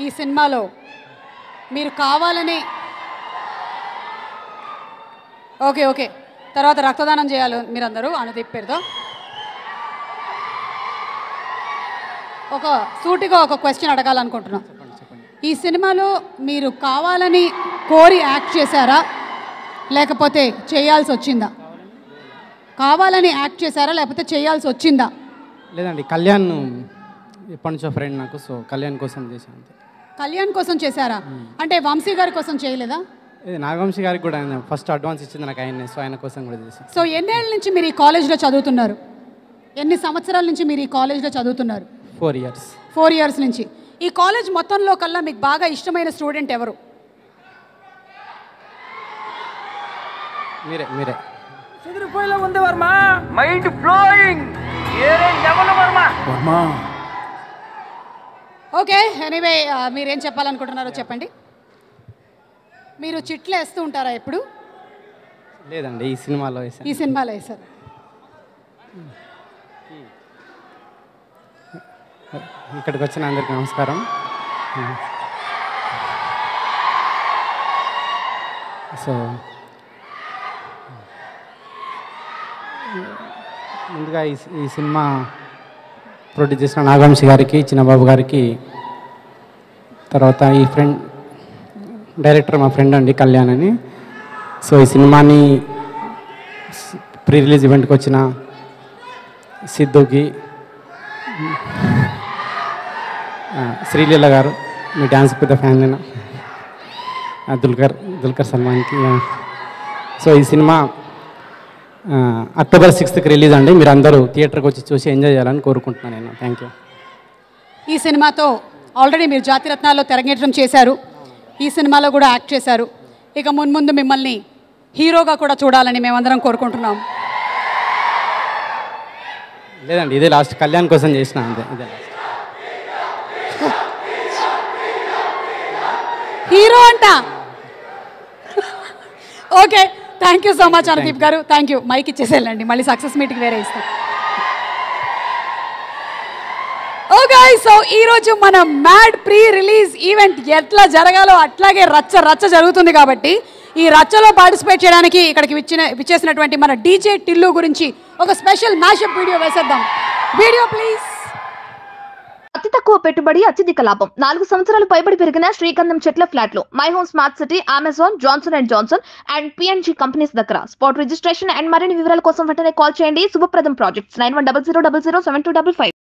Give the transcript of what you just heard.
ఈ సినిమాలో మీరు కావాలని ఓకే ఓకే తర్వాత రక్తదానం చేయాలి మీరందరూ అనుదీప్ పేరుతో ఒక సూటిగా ఒక క్వశ్చన్ అడగాలనుకుంటున్నాం ఈ సినిమాలో మీరు కావాలని కోరి యాక్ట్ చేశారా లేకపోతే చేయాల్సి వచ్చిందా కావాలని యాక్ట్ చేశారా లేకపోతే చేయాల్సి వచ్చిందా లేదండి కళ్యాణ్ ఎప్పటి నుంచో ఫ్రెండ్ నాకు సో కళ్యాణ్ కోసం చేశాను అంతే కళ్యాణ్ కోసం చేశారా అంటే వంశీ గారి కోసం చేయలేదా ఇది నాగవంశి గారికి కూడా ఆయన ఫస్ట్ అడ్వాన్స్ ఇచ్చింది నాకు ఆయన్నే సో ఆయన కోసం కూడా చేశాను సో ఎన్నేళ్ళ నుంచి మీరు ఈ కాలేజ్లో చదువుతున్నారు ఎన్ని సంవత్సరాల నుంచి మీరు ఈ కాలేజ్లో చదువుతున్నారు ఫోర్ ఇయర్స్ ఫోర్ ఇయర్స్ నుంచి ఈ కాలేజ్ మొత్తంలో కల్లా మీకు బాగా ఇష్టమైన స్టూడెంట్ ఎవరు మీరే మీరే చెదిరిపోయేలా ఉంది వర్మ మైండ్ ఫ్లోయింగ్ ఏరే level Varma Varma okay anyway మీరేం చెప్పాలనుకుంటున్నారో చెప్పండి మీరు చిట్లు వేస్తూ ఉంటారా ఎప్పుడు లేదండి ఈ సినిమాలో వేసాను ఈ సినిమాలో వేశారు ఇక్కడికి వచ్చిన అందరికీ నమస్కారం సో ముందుగా ఈ ఈ సినిమా ప్రొడ్యూస్ చేసిన నాగవంశి గారికి చిన్నబాబు గారికి తర్వాత ఈ ఫ్రెండ్ డైరెక్టర్ మా ఫ్రెండ్ అండి కళ్యాణ్ అని సో ఈ సినిమాని ప్రీ రిలీజ్ ఈవెంట్కి వచ్చిన సిద్ధుకి ఆ, శ్రీలీల గారు మీ డ్యాన్స్ పెద్ద ఫ్యాన్ నేను ఆ, దుల్కర్ దుల్కర్ సల్మాన్కి ఆ. సో ఈ సినిమా ఆ, అక్టోబర్ సిక్స్త్కి రిలీజ్ అండి మీరు అందరూ థియేటర్కి వచ్చి చూసి ఎంజాయ్ చేయాలని కోరుకుంటున్నాను నేను థ్యాంక్ యూ ఈ సినిమాతో ఆల్రెడీ మీరు జాతిరత్నాల్లో తెరగేటం చేశారు ఈ సినిమాలో కూడా యాక్ట్ చేశారు ఇక మున్ముందు మిమ్మల్ని హీరోగా కూడా చూడాలని మేమందరం కోరుకుంటున్నాం లేదండి ఇదే లాస్ట్ కళ్యాణ్ కోసం చేసిన అంతే ఇదే last. హీరో అంట okay thank you so much Anudeep garu thank you mic ఇచ్చేసేయాలండి మళ్ళీ సక్సెస్ మీటింగ్ వేరే ఇస్తాం ఓకే సో ఈ రోజు మన మ్యాడ్ ప్రీ రిలీజ్ ఈవెంట్ ఎట్లా జరగాలో అట్లాగే రచ్చ రచ్చ జరుగుతుంది కాబట్టి ఈ రచ్చలో పార్టిసిపేట్ చేయడానికి ఇక్కడికి విచ్చిన విచ్చేసినటువంటి మన డీజే టిల్లు గురించి ఒక స్పెషల్ మ్యాషప్ వీడియో వేసేద్దాం వీడియో ప్లీజ్ అతి తక్కువ పెట్టుబడి అత్యధిక లాభం నాలుగు సంవత్సరాలు పైబడి పెరిగిన శ్రీగంధం చెట్ల ఫ్లాట్లు my home smart city Amazon Johnson and Johnson and PNG companies దగ్గర స్పాట్ రిజిస్ట్రేషన్ అండ్ మరిన్ని వివరాల కోసం వెంటనే కాల్ చేయండి Subhapradam projects nine one double zero double zero seven two double five